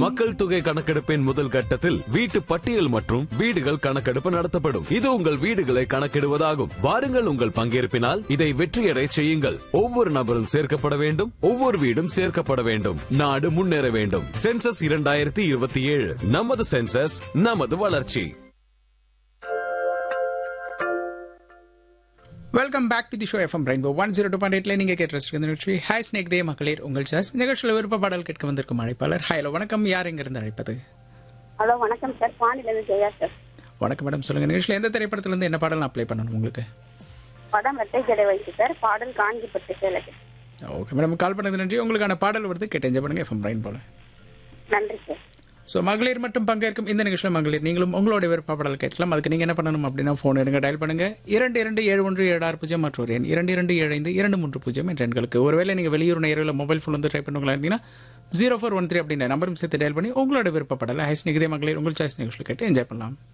மக்கள் தொகை கணக்கெடுப்பின் முதல் கட்டத்தில் வீட்டு பட்டியல் மற்றும் வீடுகள் கணக்கெடுப்பு நடத்தப்படும் இது உங்கள் வீடுகளை கணக்கிடுவதாகும் வாருங்கள் உங்கள் பங்கேற்பினால் இதை வெற்றியடை செய்யுங்கள் ஒவ்வொரு நபரும் சேர்க்கப்பட வேண்டும் ஒவ்வொரு வீடும் சேர்க்கப்பட வேண்டும் நாடு முன்னேற வேண்டும் சென்சஸ் இரண்டாயிரத்தி இருபத்தி ஏழு நமது சென்சஸ் நமது வளர்ச்சி welcome back to the show FM rainbow one zero two point எயிட்ல நீங்க கேட்டு இந்த நிகழ்ச்சி ஹாய் ஸ்னேக் தே மகளிர் உங்கள் சாஸ் நிகழ்ச்சியில் விருப்ப பாடல் கேட்க வந்திருக்கும் அழைப்பாளர் ஹலோ வணக்கம் யார் இருந்து அழைப்பது ஹலோ வணக்கம் சார் பாண்டியிலேருந்து ஜெயா சார் வணக்கம் மேடம் சொல்லுங்க நிகழ்ச்சியில் எந்த திரைப்படத்துல இருந்து என்ன பாடல் நான் அப்ளை பண்ணணும் உங்களுக்கு படம் வெட்டை ஜடை வைத்து சார் பாடல் காஞ்சிப்பட்டு சேலக்கு ஓகே மேடம் கால் பண்ணது நன்றி உங்களுக்கான பாடல் வருது கேட்டு என்ஜாய் பண்ணுங்க எஃப்எம் ரெயின் போல நன்றி சார் ஸோ மகளிர் மட்டும் பங்கேற்கும் இந்த நிகழ்ச்சியில் மகளிர் நீங்களும் உங்களோட விருப்ப பாடல் கேட்கலாம் அதுக்கு நீங்கள் என்ன பண்ணணும் அப்படின்னா ஃபோன் எடுங்க டயல் பண்ணுங்க இரண்டு இரண்டு ஏழு ஒன்று ஏழு ஆறு பூஜ்ஜியம் மற்றொரு எண் இரண்டு இரண்டு ஏழு ஐந்து இரண்டு மூன்று பூஜ்ஜியம் என்ற எண்களுக்கு ஒருவேளை நீங்கள் வெளியூர் நேரில் மொபைல் ஃபோன் வந்து ட்ரை பண்ணுங்களா இருந்தீங்கன்னா ஜீரோ ஃபோர் ஒன் த்ரீ அப்படின்ற நம்பரும் சேர்த்து டயல் பண்ணி உங்களோட விருப்பப்படலை ஹைஸ் நிகதே மகளிர் உங்கள் சாய்ஸ் நிகழ்ச்சியில் கேட்டு என்ஜாய் பண்ணலாம்